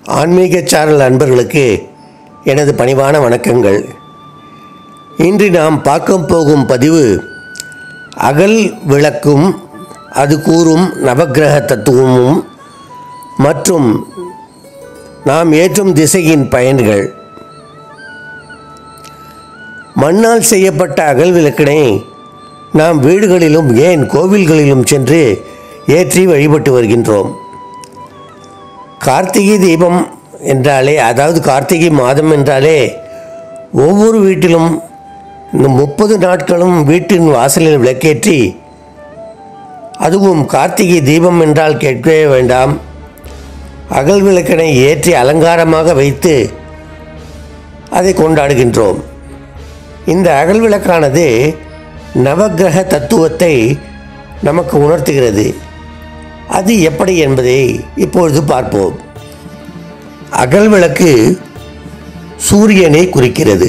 ஆன்மீக சாரல் அன்பர்களுக்கு எனது பணிவான வணக்கங்கள் இன்று நாம் பார்க்க போகும் பதிவு அகல் விளக்கும் அது கூறும் நவக்கிரக தத்துவமும் மற்றும் நாம் ஏற்றும் திசையின் பயன்கள் மண்ணால் செய்யப்பட்ட அகல் விளக்கினை நாம் வீடுகளிலும் ஏன் கோவில்களிலும் சென்று ஏற்றி வழிபட்டு வருகின்றோம் கார்த்திகை தீபம் என்றாலே அதாவது கார்த்திகை மாதம் என்றாலே ஒவ்வொரு வீட்டிலும் இந்த முப்பது நாட்களும் வீட்டின் வாசலில் விளக்கேற்றி அதுவும் கார்த்திகை தீபம் என்றால் கேட்கவே வேண்டாம் அகல் விளக்கினை ஏற்றி அலங்காரமாக வைத்து அதை கொண்டாடுகின்றோம் இந்த அகல் விளக்கானது நவக்கிரக தத்துவத்தை நமக்கு உணர்த்துகிறது அது எப்படி என்பதை இப்பொழுது பார்ப்போம் அகல் விளக்கு சூரியனை குறிக்கிறது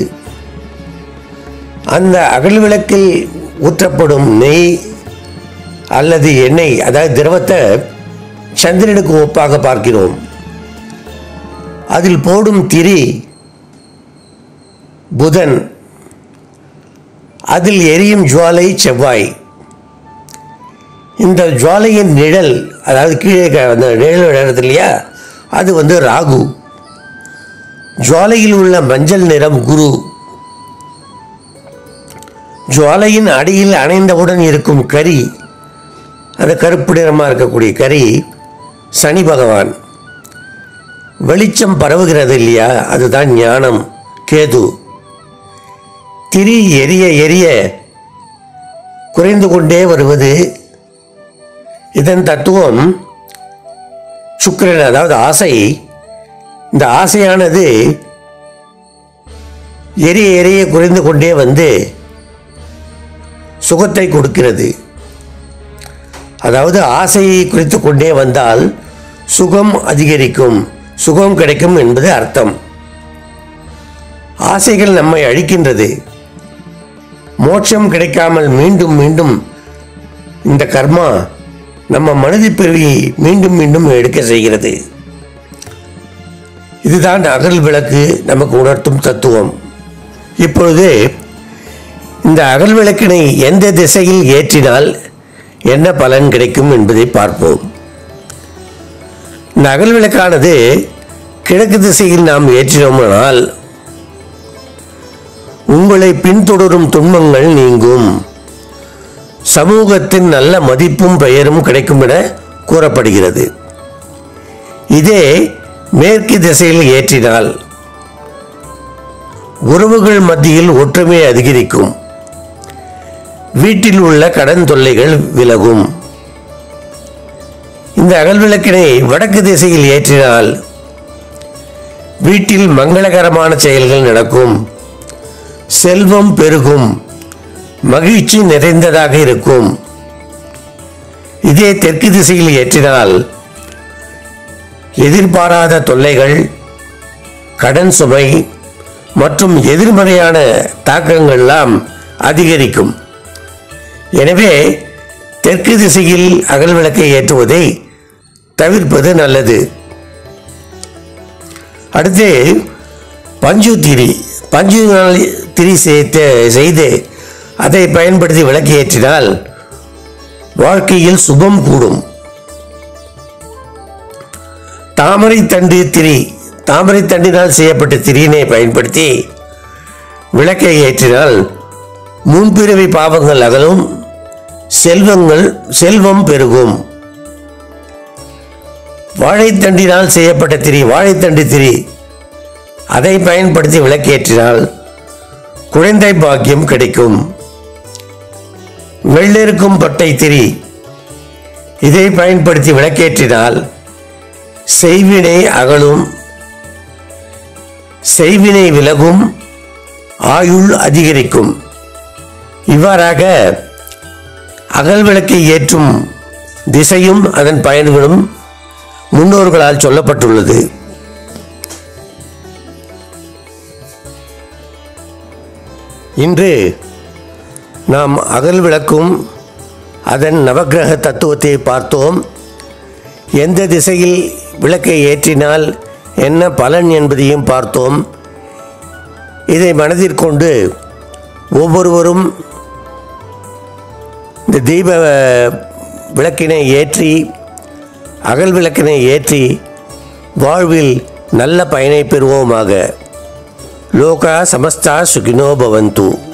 அந்த அகல் விளக்கில் ஊற்றப்படும் நெய் அல்லது எண்ணெய் அதாவது திரவத்தை சந்திரனுக்கு ஒப்பாக பார்க்கிறோம் அதில் போடும் திரி புதன் அதில் எரியும் ஜுவாலை செவ்வாய் இந்த ஜுவாலையின் நிழல் அதாவது கீழே க- அந்த நிழல் விழுறது இல்லையா அது வந்து ராகு ஜுவாலையில் உள்ள மஞ்சள் நிறம் குரு ஜுவாலையின் அடியில் அணைந்தவுடன் இருக்கும் கரி அந்த கருப்பு நிறமாக இருக்கக்கூடிய கரி சனி பகவான் வெளிச்சம் பரவுகிறது இல்லையா அதுதான் ஞானம் கேது திரி எரிய எரிய குறைந்து கொண்டே வருவது இதன் தத்துவம் சுக்கிரன் அதாவது ஆசை இந்த ஆசையானது எரிய எரிய குறைந்து கொண்டே வந்து சுகத்தை கொடுக்கிறது அதாவது ஆசையை குறித்து கொண்டே வந்தால் சுகம் அதிகரிக்கும் சுகம் கிடைக்கும் என்பது அர்த்தம் ஆசைகள் நம்மை அழிக்கின்றது மோட்சம் கிடைக்காமல் மீண்டும் மீண்டும் இந்த கர்மா நம்ம மனதி பிறவியை மீண்டும் மீண்டும் எடுக்க செய்கிறது இதுதான் அகல் விளக்கு நமக்கு உணர்த்தும் தத்துவம் இப்பொழுது இந்த அகல் விளக்கினை எந்த திசையில் ஏற்றினால் என்ன பலன் கிடைக்கும் என்பதை பார்ப்போம் இந்த அகல் விளக்கானது கிழக்கு திசையில் நாம் ஏற்றினோமானால் உங்களை பின்தொடரும் துன்பங்கள் நீங்கும் சமூகத்தின் நல்ல மதிப்பும் பெயரும் கிடைக்கும் என கூறப்படுகிறது இதே மேற்கு திசையில் ஏற்றினால் உறவுகள் மத்தியில் ஒற்றுமை அதிகரிக்கும் வீட்டில் உள்ள கடன் தொல்லைகள் விலகும் இந்த அகல் விளக்கினை வடக்கு திசையில் ஏற்றினால் வீட்டில் மங்களகரமான செயல்கள் நடக்கும் செல்வம் பெருகும் மகிழ்ச்சி நிறைந்ததாக இருக்கும் இதே தெற்கு திசையில் ஏற்றினால் எதிர்பாராத தொல்லைகள் கடன் சுமை மற்றும் எதிர்மறையான தாக்கங்கள்லாம் அதிகரிக்கும் எனவே தெற்கு திசையில் அகல் விளக்கை ஏற்றுவதை தவிர்ப்பது நல்லது அடுத்து பஞ்சு திரி பஞ்சு நாள் திரி செய்து செய்து அதை பயன்படுத்தி விளக்கு ஏற்றினால் வாழ்க்கையில் சுபம் கூடும் தாமரை தண்டு திரி தாமரை தண்டினால் செய்யப்பட்ட திரியினை பயன்படுத்தி விளக்கை ஏற்றினால் முன்பிறவி பாவங்கள் அகலும் செல்வங்கள் செல்வம் பெருகும் வாழைத்தண்டினால் செய்யப்பட்ட திரி வாழைத்தண்டு திரி அதை பயன்படுத்தி விளக்கேற்றினால் குழந்தை பாக்கியம் கிடைக்கும் வெள்ளிருக்கும் பட்டை திரி இதை பயன்படுத்தி விளக்கேற்றினால் செய்வினை அகலும் செய்வினை விலகும் ஆயுள் அதிகரிக்கும் இவ்வாறாக அகல் விளக்கை ஏற்றும் திசையும் அதன் பயன்களும் முன்னோர்களால் சொல்லப்பட்டுள்ளது இன்று நாம் அகல் விளக்கும் அதன் நவக்கிரக தத்துவத்தை பார்த்தோம் எந்த திசையில் விளக்கை ஏற்றினால் என்ன பலன் என்பதையும் பார்த்தோம் இதை மனதிற்கொண்டு ஒவ்வொருவரும் இந்த தீப விளக்கினை ஏற்றி அகல் விளக்கினை ஏற்றி வாழ்வில் நல்ல பயனை பெறுவோமாக லோகா சமஸ்தா சுகினோ பவந்து